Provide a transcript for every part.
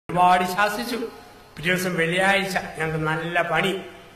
ഒരുപാട് ശാസിച്ചു പിറ്റേ ദിവസം വെള്ളിയാഴ്ച ഞങ്ങൾക്ക് നല്ല പണി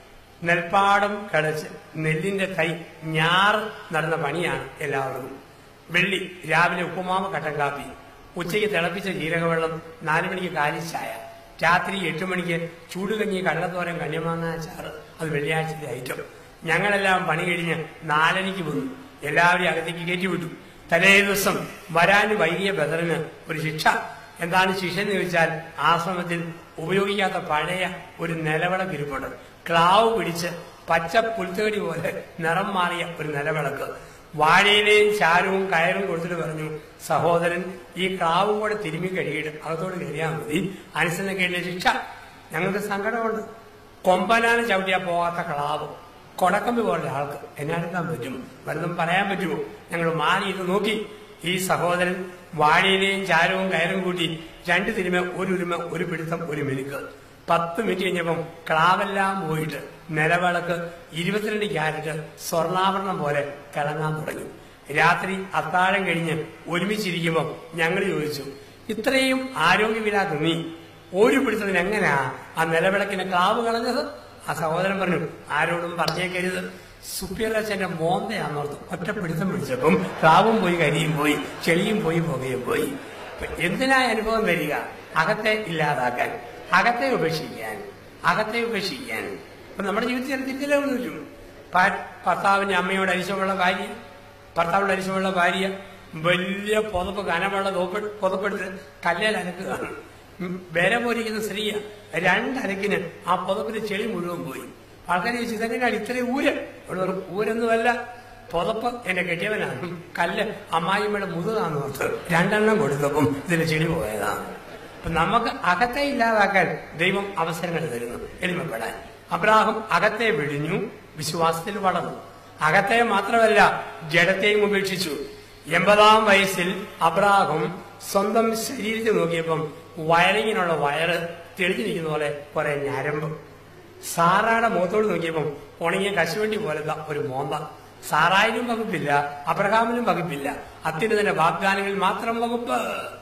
നെൽപ്പാടം കിളച്ച് നെല്ലിന്റെ തൈ ഞാറ് നടന്ന പണിയാണ് എല്ലാവർക്കും വെള്ളി രാവിലെ ഉപ്പുമാവ് കട്ടൻ കാപ്പി ഉച്ചയ്ക്ക് തിളപ്പിച്ച ജീരകവെള്ളം നാലു മണിക്ക് കാലിച്ചായ രാത്രി എട്ട് മണിക്ക് ചൂടുകഞ്ഞി കടലത്തോരൻ കണ്യമാങ്ങ ചാറ് അത് വെള്ളിയാഴ്ചത്തെ ഐറ്റം ഞങ്ങളെല്ലാം പണി കഴിഞ്ഞ് നാലരയ്ക്ക് വന്നു എല്ലാവരെയും അകത്തേക്ക് കയറ്റി വിട്ടു തലേ ദിവസം വരാൻ വൈകിയ ബദറിന് ഒരു ശിക്ഷ എന്താണ് ശിക്ഷ എന്ന് ചോദിച്ചാൽ ആശ്രമത്തിൽ ഉപയോഗിക്കാത്ത പഴയ ഒരു നിലവിളക്ക് ഇരിപ്പുണ്ട് ക്ലാവ് പിടിച്ച് പച്ച പുൽത്തേടി പോലെ നിറം മാറിയ ഒരു നിലവിളക്ക് വാഴയിലെയും ചാരവും കയറും കൊടുത്തിട്ട് പറഞ്ഞു സഹോദരൻ ഈ ക്ലാവും കൂടെ തിരുമ്മി കഴുകിയിട്ട് അകത്തോട് കയറിയാൽ മതി അനുസരണക്കേടിന്റെ ശിക്ഷ ഞങ്ങൾക്ക് സങ്കടമുണ്ട് കൊമ്പനാണ് ചവിട്ടിയാ പോകാത്ത ക്ലാവ് കൊടക്കമ്പി പോലെ ആൾക്ക് എന്നെ എടുക്കാൻ പറ്റും വലുതും പറയാൻ പറ്റുമോ ഞങ്ങൾ മാറിയിട്ട് നോക്കി ഈ സഹോദരൻ വാഴയിലെയും ചാരവും കയറും കൂട്ടി രണ്ട് തിരുമ ഒരു ഉരുമ ഒരു പിടുത്തം ഒരു മെലുക്ക് പത്ത് മിനിറ്റ് കഴിഞ്ഞപ്പം ക്ലാവെല്ലാം പോയിട്ട് നിലവിളക്ക് ഇരുപത്തിരണ്ട് ക്യാരറ്റ് സ്വർണ്ണാഭരണം പോലെ കിളങ്ങാൻ തുടങ്ങി രാത്രി അത്താഴം കഴിഞ്ഞ് ഒരുമിച്ചിരിക്കുമ്പോൾ ഞങ്ങൾ ചോദിച്ചു ഇത്രയും ആരോഗ്യമില്ലാത്ത നീ ഒരു പിടുത്തത്തിന് എങ്ങനെയാ ആ നിലവിളക്കിന്റെ ക്ലാവ് കളഞ്ഞത് ആ സഹോദരൻ പറഞ്ഞു ആരോടും പറഞ്ഞേക്കരുത് സുപ്പിയലച്ചന്റെ മോന്തയാന്നോർത്ത് ഒറ്റ പിടുത്തം പിടിച്ചപ്പം ക്ലാവും പോയി കരിയും പോയി ചെളിയും പോയി പുകയും പോയി എന്തിനായ അനുഭവം വരിക അകത്തെ ഇല്ലാതാക്കാൻ അകത്തെ ഉപേക്ഷിക്കാൻ അകത്തെ ഉപേക്ഷിക്കാൻ ഇപ്പൊ നമ്മുടെ ജീവിതത്തിൽ തിരിച്ചില്ലെന്ന് വെച്ചു ഭർത്താവിന്റെ അമ്മയോട് അരിശമുള്ള ഭാര്യ ഭർത്താവിന്റെ അരിശമുള്ള ഭാര്യ വലിയ പുതപ്പ് കനമുള്ള തോപ്പ് പുതപ്പെടുത്ത് കല്ലേൽ അനക്കുകയാണ് ഉം, വില പോലിരിക്കുന്ന സ്ത്രീയ രണ്ടരക്കിന് ആ പുതപ്പിന് ചെളി മുഴുവൻ പോയി ആൾക്കാർ ചോദിച്ചു ഇതെങ്ങനെയാണ് ഇത്രയും ഊര് അവിടെ പറഞ്ഞു, ഊരൊന്നുമല്ല പുതപ്പ് എന്റെ കെട്ടിയവനാണ് കല്ല് അമ്മായിമ്മയുടെ മുതുകാന്ന് ഓർത്ത് രണ്ടെണ്ണം കൊടുത്തപ്പം ഇതിന് ചെളി പോയതാണ് അപ്പൊ നമുക്ക് അകത്തെ ഇല്ലാതാക്കാൻ ദൈവം അവസരങ്ങൾ തരുന്നു എളിമപ്പെടാൻ അബ്രാഹം അകത്തെ വെടിഞ്ഞു വിശ്വാസത്തിൽ വളർന്നു അകത്തെ മാത്രമല്ല ജഡത്തെയും ഉപേക്ഷിച്ചു എൺപതാം വയസ്സിൽ അബ്രാഹം സ്വന്തം ശരീരത്തെ നോക്കിയപ്പം വയറിങ്ങിനുള്ള വയറ് തെളിഞ്ഞു നിൽക്കുന്ന പോലെ കുറെ ഞരമ്പ് സാറായുടെ മുഖത്തോട് നോക്കിയപ്പം ഉണങ്ങിയ കശുവണ്ടി പോലത്തെ ഒരു മോന്ത സാറായിനും വകുപ്പില്ല അബ്രഹാമിനും വകുപ്പില്ല അത്യുന്നതിന്റെ വാഗ്ദാനങ്ങളിൽ മാത്രം വകുപ്പ്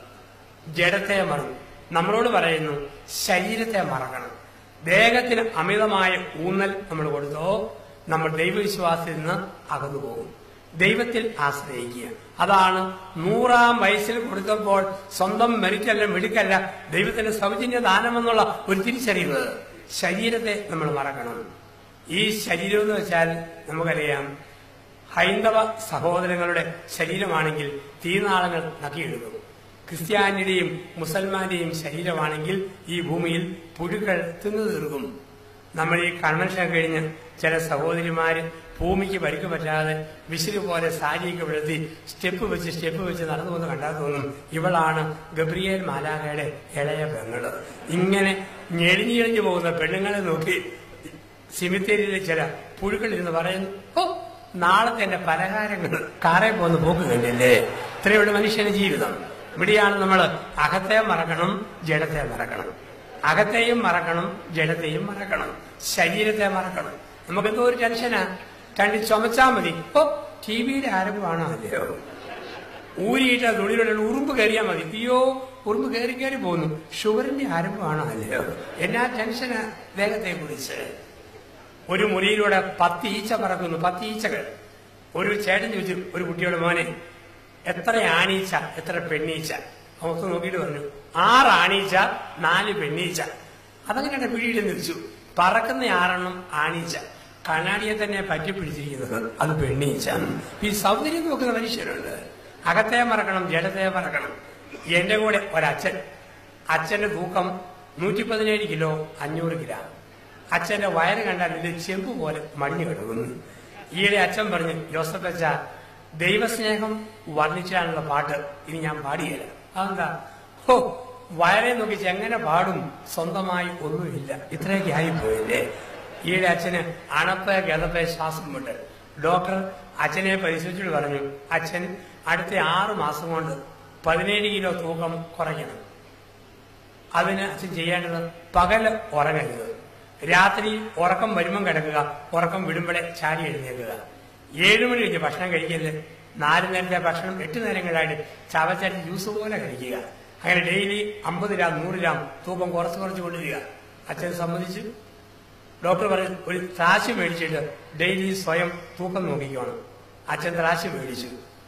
ജഡത്തെ മറന്നു നമ്മളോട് പറയുന്നു ശരീരത്തെ മറക്കണം ദേഹത്തിന് അമിതമായ ഊന്നൽ നമ്മൾ കൊടുത്തോ നമ്മൾ ദൈവവിശ്വാസത്തിൽ നിന്ന് അകന്നു പോകും ദൈവത്തിൽ ആശ്രയിക്കുക അതാണ് നൂറാം വയസ്സിൽ കൊടുത്തപ്പോൾ സ്വന്തം മെറിറ്റല്ല മിടുക്കല്ല ദൈവത്തിന്റെ സൗജന്യ ദാനമെന്നുള്ള ഒരു തിരിച്ചറിവ് ശരീരത്തെ നമ്മൾ മറക്കണം ഈ ശരീരം എന്ന് വെച്ചാൽ നമുക്കറിയാം ഹൈന്ദവ സഹോദരങ്ങളുടെ ശരീരമാണെങ്കിൽ തീനാളങ്ങൾ നക്കിയെടുക്കും ക്രിസ്ത്യാനിയുടെയും മുസൽമാന്റെയും ശരീരമാണെങ്കിൽ ഈ ഭൂമിയിൽ പുഴുക്കൾ തിന്നു തീർക്കും നമ്മൾ ഈ കൺവെൻഷൻ കഴിഞ്ഞ് ചില സഹോദരിമാര് ഭൂമിക്ക് പരിക്ക് പറ്റാതെ വിസില് പോലെ സാരിയൊക്കെ വിടത്തി സ്റ്റെപ്പ് വെച്ച് സ്റ്റെപ്പ് വെച്ച് നടന്നു വന്ന് കണ്ടാൽ തോന്നും ഇവളാണ് ഗബ്രിയേൽ മാലാഖയുടെ ഇളയ പെങ്ങള് ഇങ്ങനെ ഞെളിഞ്ഞെളിഞ്ഞു പോകുന്ന പെണ്ണുങ്ങളെ നോക്കി സിമിത്തേരിയിലെ ചില പുഴുക്കൾ ഇരുന്ന് പറയുന്നു ഓ നാളത്തെ എന്റെ പലഹാരങ്ങൾ കാറെ പോകുന്ന പോക്ക് കണ്ടില്ലേ ഇത്രയുള്ള മനുഷ്യന്റെ ജീവിതം ഇവിടെയാണ് നമ്മൾ അകത്തെ മറക്കണം ജഡത്തെ മറക്കണം അകത്തെയും മറക്കണം ജഡത്തെയും മറക്കണം ശരീരത്തെ മറക്കണം നമുക്ക് എന്തോ ഒരു ടെൻഷനാ കണ്ടി ചുമച്ചാ മതി ഓ ടി വിയുടെ ആരംഭമാണോ അല്ലയോ ഊരിയിട്ട് ആ തുണിയിലുള്ള ഉറുമ്പ് കയറിയാൽ മതി അയ്യോ ഉറുമ്പ് കയറി കയറി പോകുന്നു ഷുഗറിന്റെ ആരംഭമാണോ അല്ലയോ എന്നാ ടെൻഷനാ ദേഹത്തെ കുറിച്ച് ഒരു മുറിയിലൂടെ പത്ത് ഈച്ച പറക്കുന്നു പത്ത് ഈച്ചകൾ ഒരു ചേട്ടൻ ചോദിച്ചു ഒരു കുട്ടിയുടെ മോനെ എത്ര ആണീച്ച എത്ര പെണ്ണീച്ച അവർക്ക് നോക്കിയിട്ട് പറഞ്ഞു ആറ് ആണീച്ച നാല് പെണ്ണീച്ച അതങ്ങനെയാണ് പിടിയിട്ട് നിൽച്ചു പറക്കുന്ന ആറെണ്ണം ആണീച്ച കണ്ണാടിയെ തന്നെ പറ്റി പിടിച്ചിരിക്കുന്നത് അത് പെണ്ണീച്ച ഈ സൗന്ദര്യം നോക്കുന്ന മനുഷ്യരുണ്ട് അകത്തെ മറക്കണം ജഡത്തെ മറക്കണം എന്റെ കൂടെ ഒരച്ഛൻ അച്ഛന്റെ തൂക്കം നൂറ്റി പതിനേഴ് കിലോ അഞ്ഞൂറ് ഗ്രാം അച്ഛന്റെ വയറ് കണ്ടാൽ ഇത് ചെമ്പ് പോലെ മടിഞ്ഞു കിടക്കുന്നു ഈയിടെ അച്ഛൻ പറഞ്ഞു ജോസഫ് അച്ഛ ദൈവസ്നേഹം വർണ്ണിച്ചാലുള്ള പാട്ട് ഇനി ഞാൻ പാടിയല്ല അതെന്താ ഹോ വയറെ നോക്കി എങ്ങനെ പാടും സ്വന്തമായി ഒന്നുമില്ല ഇത്രയൊക്കെ ആയിപ്പോയില്ലേ ഈയിടെ അച്ഛന് അണപ്പ ഗതപ്പ ശ്വാസം വിട്ട് ഡോക്ടർ അച്ഛനെ പരിശോധിച്ചിട്ട് പറഞ്ഞു അച്ഛൻ അടുത്ത ആറു മാസം കൊണ്ട് പതിനേഴ് കിലോ തൂക്കം കുറയ്ക്കണം അതിന് അച്ഛൻ ചെയ്യേണ്ടത് പകല് ഉറങ്ങരുത് രാത്രി ഉറക്കം വരുമ്പം കിടക്കുക ഉറക്കം വിടുമ്പോഴേ ചാടി എഴുന്നേൽക്കുക ഏഴു മണി കഴിഞ്ഞ് ഭക്ഷണം കഴിക്കരുത് നാല് നേരത്തെ ഭക്ഷണം എട്ട് നേരങ്ങളായിട്ട് ചവച്ചരച്ച് ജ്യൂസ് പോലെ കഴിക്കുക അങ്ങനെ ഡെയിലി അമ്പത് ഗ്രാം നൂറ് ഗ്രാം തൂക്കം കുറച്ച് കുറച്ച് കൊണ്ടുവരിക അച്ഛൻ സമ്മതിച്ച് ഡോക്ടർ പറഞ്ഞു ഒരു ത്രാശ് മേടിച്ചിട്ട് ഡെയിലി സ്വയം തൂക്കം നോക്കിക്കോണം അച്ഛൻ ത്രാശ് മേടിച്ചു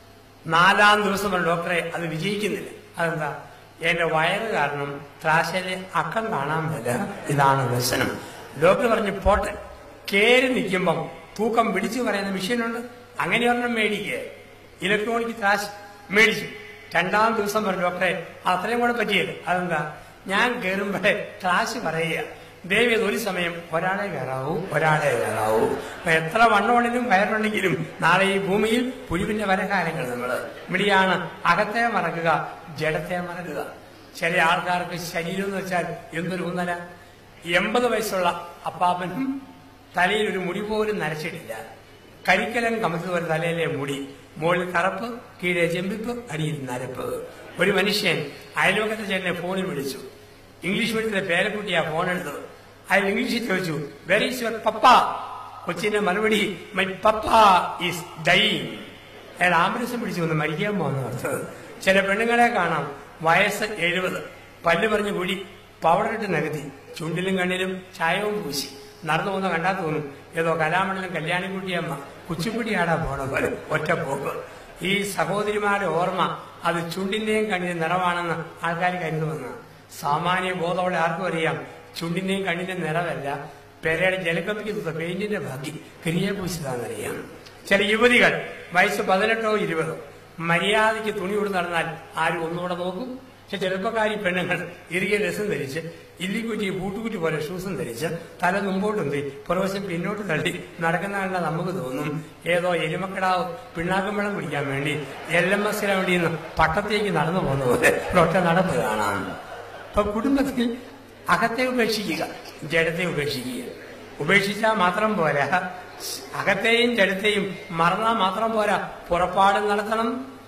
നാലാം ദിവസം വരെ ഡോക്ടറെ അത് വിജയിക്കുന്നില്ല അതെന്താ എന്റെ വയറ് കാരണം ത്രാശയിലെ അക്കം കാണാൻ പറ്റില്ല ഇതാണ് ദർശനം ഡോക്ടർ പറഞ്ഞു പോട്ടെ കേറി നിൽക്കുമ്പം തൂക്കം പിടിച്ചു പറയുന്ന മെഷീനുണ്ട് അങ്ങനെ ഒരെണ്ണം മേടിക്കുക ഇലക്ട്രോണിക് ത്രാശ് മേടിച്ചു രണ്ടാം ദിവസം പറഞ്ഞു ഡോക്ടറെ അത്രയും കൂടെ പറ്റിയല്ല അതെന്താ ഞാൻ കയറുമ്പോഴേ ത്രാശ് പറയുക ദേവി ഒരു സമയം ഒരാളെ കയറാവൂ ഒരാളെ കയറാവൂ അപ്പൊ എത്ര വണ്ണമുണ്ടെങ്കിലും കയറുണ്ടെങ്കിലും നാളെ ഈ ഭൂമിയിൽ പുലിവിന്റെ വരകാലങ്ങൾ നമ്മള് ഇവിടെയാണ് അകത്തെ മറക്കുക ജഡത്തെ മറക്കുക ചില ആൾക്കാർക്ക് ശരീരം എന്ന് വെച്ചാൽ എന്തൊരു ഊന്നല എൺപത് വയസ്സുള്ള അപ്പാപ്പനും തലയിൽ ഒരു മുടി പോലും നരച്ചിട്ടില്ല കരിക്കലൻ കമത്തുപോലെ തലയിലെ മുടി മുകളിൽ കറുപ്പ് കീഴെ ചെമ്പിപ്പ് അടിയിൽ നരപ്പ് ഒരു മനുഷ്യൻ അയൽവക്കത്തെ ചേട്ടനെ ഫോണിൽ വിളിച്ചു ഇംഗ്ലീഷ് മീഡിയത്തിലെ പേരക്കുട്ടിയാ ഫോൺ എടുത്തത് അയാൾ ഇംഗ്ലീഷിൽ ചോദിച്ചു വെരി ഈസ് യുവർ പപ്പ കൊച്ചിന്റെ മറുപടി മൈ പപ്പ ഈസ് ഡൈയിങ് അയാൾ ആംബുലൻസ് പിടിച്ചു വന്ന് മരിക്കാൻ പോകുന്ന പറഞ്ഞത് ചില പെണ്ണുങ്ങളെ കാണാം വയസ്സ് എഴുപത് പല്ല് പറഞ്ഞു കൂടി പൗഡറിട്ട് നികത്തി ചുണ്ടിലും കണ്ണിലും ചായവും പൂശി നടന്നു പോകുന്ന കണ്ടാൽ തോന്നും ഏതോ കലാമണ്ഡലം കല്യാണിക്കുട്ടിയമ്മ കുച്ചിപ്പിടിയാടാ പോണ പോലെ ഒറ്റ പോക്ക് ഈ സഹോദരിമാരുടെ ഓർമ്മ അത് ചുണ്ടിന്റെയും കണ്ണിന്റെ നിറമാണെന്ന് ആൾക്കാർ കരുതുമെന്ന് സാമാന്യ ബോധമുള്ള ആർക്കും അറിയാം ചുണ്ടിന്റെയും കണ്ണിന്റെ നിറമല്ല പെരയുടെ ജലക്കമ്പിക്ക് തുത്ത പെയിന്റിന്റെ ഭാഗ്യം ക്രിയ പൂശിതാന്നറിയാം ചില യുവതികൾ വയസ്സ് പതിനെട്ടോ ഇരുപതോ മര്യാദയ്ക്ക് തുണി കൊടുത്ത് നടന്നാൽ ആരും ഒന്നുകൂടെ നോക്കും പക്ഷെ ചെറുപ്പക്കാരി പെണ്ണുങ്ങൾ ഇറുകിയ രസം ധരിച്ച് ഇല്ലിക്കുറ്റി പൂട്ടുകുറ്റി പോലെ ഷൂസും ധരിച്ച് തല മുമ്പോട്ടും തി പുറവശം പിന്നോട്ട് തള്ളി നടക്കുന്ന കണ്ടാൽ നമുക്ക് തോന്നും ഏതോ എരുമക്കടാവ് പിണ്ണാക്കം വെള്ളം കുടിക്കാൻ വേണ്ടി എൽ എം എസിന് വേണ്ടി നിന്ന് പട്ടത്തേക്ക് നടന്നു പോകുന്ന പോലെ ഒറ്റ നടപ്പ് കാണാം അപ്പൊ കുടുംബത്തിൽ അകത്തെ ഉപേക്ഷിക്കുക ജഡത്തെ ഉപേക്ഷിക്കുക ഉപേക്ഷിച്ചാൽ മാത്രം പോരാ അകത്തെയും ജഡത്തെയും മറന്നാൽ മാത്രം പോരാ പുറപ്പാട് നടത്തണം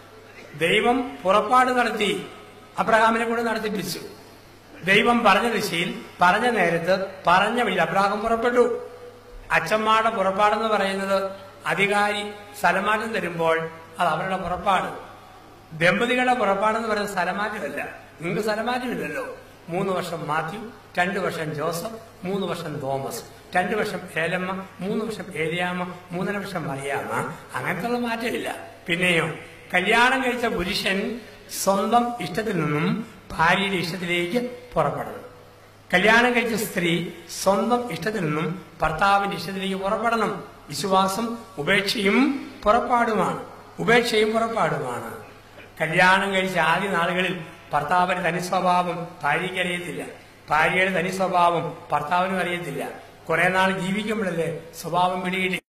ദൈവം പുറപ്പാട് നടത്തി അബ്രഹാമിനെ കൂടെ നടത്തിപ്പിച്ചു ദൈവം പറഞ്ഞ ദിശയിൽ പറഞ്ഞ നേരത്ത് പറഞ്ഞ വഴി അബ്രാഹം പുറപ്പെട്ടു അച്ഛന്മാരുടെ പുറപ്പാടെന്ന് പറയുന്നത് അധികാരി സ്ഥലമാറ്റം തരുമ്പോൾ അത് അവരുടെ പുറപ്പാട് ദമ്പതികളുടെ പുറപ്പാടെന്ന് പറയുന്നത് സ്ഥലമാറ്റമല്ല നിങ്ങൾക്ക് സ്ഥലമാറ്റമില്ലല്ലോ മൂന്ന് വർഷം മാത്യു രണ്ടു വർഷം ജോസഫ് മൂന്ന് വർഷം തോമസ് രണ്ടു വർഷം ഏലമ്മ മൂന്ന് വർഷം ഏലിയാമ്മ മൂന്നര വർഷം മറിയാമ്മ അങ്ങനത്തെ മാറ്റമില്ല പിന്നെയോ കല്യാണം കഴിച്ച പുരുഷൻ സ്വന്തം ഇഷ്ടത്തിൽ നിന്നും ഭാര്യയുടെ ഇഷ്ടത്തിലേക്ക് പുറപ്പെടണം കല്യാണം കഴിച്ച സ്ത്രീ സ്വന്തം ഇഷ്ടത്തിൽ നിന്നും ഭർത്താവിന്റെ ഇഷ്ടത്തിലേക്ക് പുറപ്പെടണം വിശ്വാസം ഉപേക്ഷയും പുറപ്പാടുമാണ് ഉപേക്ഷയും പുറപ്പാടുമാണ് കല്യാണം കഴിച്ച ആദ്യ നാളുകളിൽ ഭർത്താവിന്റെ തനി സ്വഭാവം ഭാര്യയ്ക്ക് അറിയത്തില്ല ഭാര്യയുടെ തനി സ്വഭാവം ഭർത്താവിനും അറിയത്തില്ല കുറെ നാൾ ജീവിക്കുമ്പോഴല്ലേ സ്വഭാവം പിടികിട്ടി